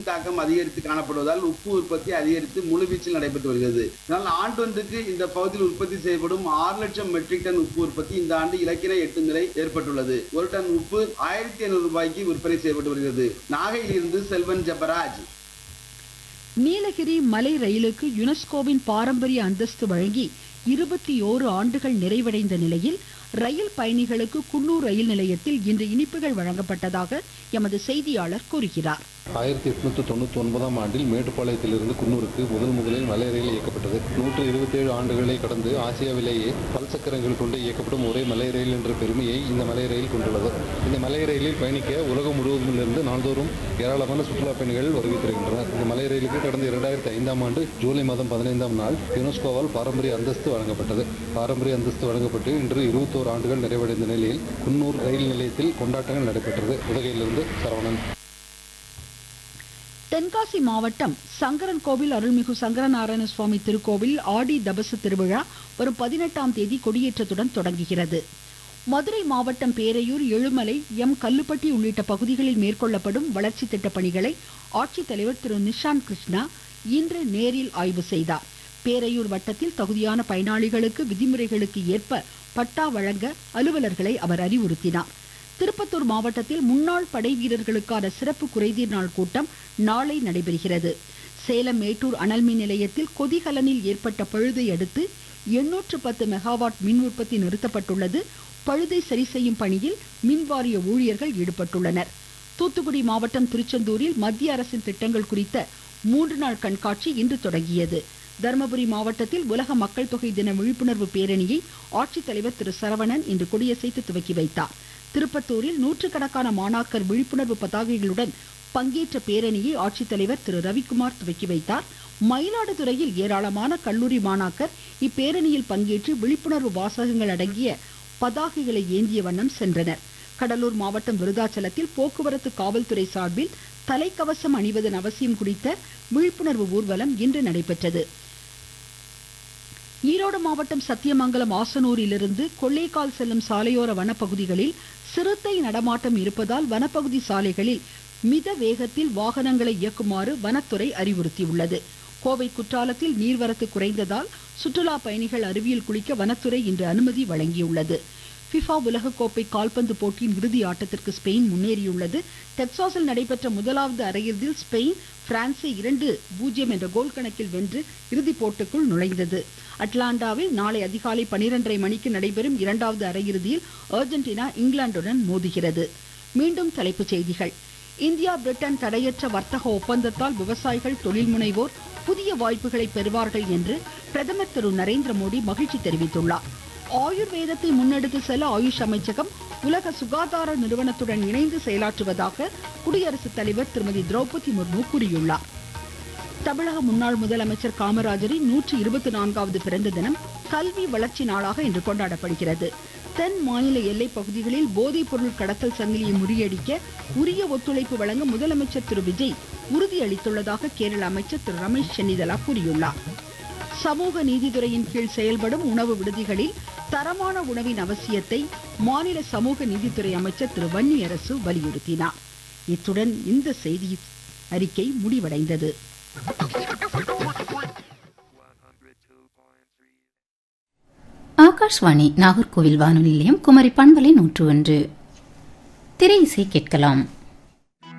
தாக்கம் அதிகரித்து காணப்படுவதால் உப்பு உற்பத்தி அதிகரித்து முழுவீச்சில் நடைபெற்று வருகிறது இதனால் ஆண்டொன்றுக்கு இந்த பகுதியில் உற்பத்தி செய்யப்படும் ஆறு லட்சம் மெட்ரிக் டன் உப்பு உற்பத்தி இந்த ஆண்டு இலக்கின எட்டு நிலை ஏற்பட்டுள்ளது ஒரு டன் உப்பு ஆயிரத்தி ஐநூறு ரூபாய்க்கு விற்பனை செய்யப்பட்டு வருகிறது நாகையிலிருந்து செல்வன் ஜபராஜ் நீலகிரி மலை ரயிலுக்கு யுனெஸ்கோவின் பாரம்பரிய அந்தஸ்து வழங்கி இருபத்தி ஓரு ஆண்டுகள் நிறைவடைந்த நிலையில் ரயில் பயணிகளுக்கு குன்னூர் ரயில் நிலையத்தில் இன்று இனிப்புகள் வழங்கப்பட்டதாக எமது செய்தியாளர் கூறுகிறார் ஆயிரத்தி எட்நூத்தி தொண்ணூத்தி ஒன்பதாம் ஆண்டில் மேட்டுப்பாளையத்திலிருந்து குன்னூருக்கு முதல் முதலில் மலை ரயில் இயக்கப்பட்டது நூற்று இருபத்தி ஏழு ஆண்டுகளை கடந்து ஆசியாவிலேயே பல் சக்கரங்கள் கொண்டு இயக்கப்படும் ஒரே மலை ரயில் என்ற பெருமையை இந்த மலை ரயில் கொண்டுள்ளது இந்த மலை ரயிலில் பயணிக்க உலகம் முழுவதிலிருந்து நாள்தோறும் ஏராளமான சுற்றுலா பயணிகள் வருகை தருகின்றனர் இந்த மலை ரயிலுக்கு கடந்த இரண்டாயிரத்தி ஐந்தாம் ஆண்டு ஜூலை மாதம் பதினைந்தாம் நாள் யுனெஸ்கோவால் பாரம்பரிய அந்தஸ்து வழங்கப்பட்டது பாரம்பரிய அந்தஸ்து வழங்கப்பட்டு இன்று இருபத்தோரு ஆண்டுகள் நிறைவடைந்த நிலையில் குன்னூர் ரயில் நிலையத்தில் கொண்டாட்டங்கள் நடைபெற்றது உதகையிலிருந்து சரவணன் தென்காசி மாவட்டம் சங்கரன் கோவில் அருள்மிகு சங்கரநாராயண சுவாமி திருக்கோவில் ஆடி தபசு திருவிழா வரும் பதினெட்டாம் தேதி கொடியேற்றத்துடன் தொடங்குகிறது மதுரை மாவட்டம் பேரையூர் எழுமலை எம் கல்லுப்பட்டி உள்ளிட்ட பகுதிகளில் மேற்கொள்ளப்படும் வளர்ச்சி திட்ட பணிகளை ஆட்சித்தலைவர் திரு நிஷாந்த் கிருஷ்ணா இன்று நேரில் ஆய்வு செய்தார் பேரையூர் வட்டத்தில் தகுதியான பயனாளிகளுக்கு விதிமுறைகளுக்கு ஏற்ப பட்டா வழங்க அலுவலர்களை அவர் அறிவுறுத்தினார் திருப்பத்தூர் மாவட்டத்தில் முன்னாள் படை வீரர்களுக்கான சிறப்பு குறைதீர் நாள் கூட்டம் நாளை நடைபெறுகிறது சேலம் மேட்டூர் அனல்மின் நிலையத்தில் கொதிகலனில் ஏற்பட்ட பழுதை அடுத்து எண்ணூற்று பத்து மெகாவாட் மின் உற்பத்தி நிறுத்தப்பட்டுள்ளது பழுதை சரி செய்யும் பணியில் மின்வாரிய ஊழியர்கள் ஈடுபட்டுள்ளனர் தூத்துக்குடி மாவட்டம் திருச்செந்தூரில் மத்திய அரசின் திட்டங்கள் குறித்த மூன்று நாள் கண்காட்சி இன்று தொடங்கியது தருமபுரி மாவட்டத்தில் உலக மக்கள் தொகை தின விழிப்புணர்வு பேரணியை ஆட்சித்தலைவர் திரு சரவணன் இன்று கொடியசைத்து துவக்கி வைத்தார் திருப்பத்தூரில் நூற்றுக்கணக்கான மாணாக்கர் விழிப்புணர்வு பதாகைகளுடன் பங்கேற்ற பேரணியை ஆட்சித்தலைவர் திரு ரவிக்குமார் துவக்கி வைத்தார் மயிலாடுதுறையில் ஏராளமான கல்லூரி மாணாக்கர் இப்பேரணியில் பங்கேற்று விழிப்புணர்வு வாசகங்கள் அடங்கிய பதாகைகளை ஏந்திய வண்ணம் சென்றனர் கடலூர் மாவட்டம் விருதாச்சலத்தில் போக்குவரத்து காவல்துறை சார்பில் தலைக்கவசம் அணிவதன் அவசியம் குறித்த விழிப்புணர்வு ஊர்வலம் இன்று நடைபெற்றது ஈரோடு மாவட்டம் சத்தியமங்கலம் ஆசனூரிலிருந்து கொள்ளைக்கால் செல்லும் சாலையோர வனப்பகுதிகளில் சிறுத்தை நடமாட்டம் இருப்பதால் வனப்பகுதி சாலைகளில் மித வேகத்தில் வாகனங்களை இயக்குமாறு வனத்துறை அறிவுறுத்தியுள்ளது கோவை குற்றாலத்தில் நீர்வரத்து குறைந்ததால் சுற்றுலா பயணிகள் அருவியில் குளிக்க வனத்துறை இன்று அனுமதி வழங்கியுள்ளது பிஃபா உலகக்கோப்பை கால்பந்து போட்டியின் இறுதி ஆட்டத்திற்கு ஸ்பெயின் முன்னேறியுள்ளது டெக்சாஸில் நடைபெற்ற முதலாவது அரையிறுதியில் ஸ்பெயின் பிரான்சை இரண்டு பூஜ்ஜியம் என்ற கோல் கணக்கில் வென்று இறுதிப் போட்டிக்குள் நுழைந்தது அட்லாண்டாவில் நாளை அதிகாலை பனிரெண்டரை மணிக்கு நடைபெறும் இரண்டாவது அரையிறுதியில் அர்ஜென்டினா இங்கிலாந்துடன் மோதுகிறது மீண்டும் தலைப்புச் செய்திகள் இந்தியா பிரிட்டன் தடையற்ற வர்த்தக ஒப்பந்தத்தால் விவசாயிகள் தொழில் முனைவோர் புதிய வாய்ப்புகளை பெறுவார்கள் என்று பிரதமர் திரு நரேந்திர மோடி மகிழ்ச்சி தெரிவித்துள்ளார் ஆயுர்வேதத்தை முன்னெடுத்து செல்ல ஆயுஷ் அமைச்சகம் உலக சுகாதார நிறுவனத்துடன் இணைந்து செயலாற்றுவதாக குடியரசுத் தலைவர் திருமதி திரௌபதி முர்மு கூறியுள்ளார் தமிழக முன்னாள் முதலமைச்சர் காமராஜரின் நூற்றி இருபத்தி நான்காவது பிறந்த தினம் கல்வி வளர்ச்சி நாளாக இன்று கொண்டாடப்படுகிறது தென் மாநில எல்லை பகுதிகளில் போதைப் பொருள் கடத்தல் சங்கிலியை முறியடிக்க உரிய ஒத்துழைப்பு வழங்க முதலமைச்சர் திரு விஜய் உறுதியளித்துள்ளதாக கேரள அமைச்சர் திரு ரமேஷ் சென்னிதலா கூறியுள்ளார் சமூக நீதித்துறையின் கீழ் செயல்படும் உணவு விடுதிகளில் தரமான உணவின் அவசியத்தை மாநில சமூக நீதித்துறை அமைச்சர் திரு வன்னியரசு வலியுறுத்தினார் இத்துடன் இந்த செய்தி அறிக்கை முடிவடைந்தது ஆகாஷ்வாணி நாகர்கோவில் வானொலி நிலையம் குமரி பண்பலை நூற்று ஒன்று திரை இசை கேட்கலாம்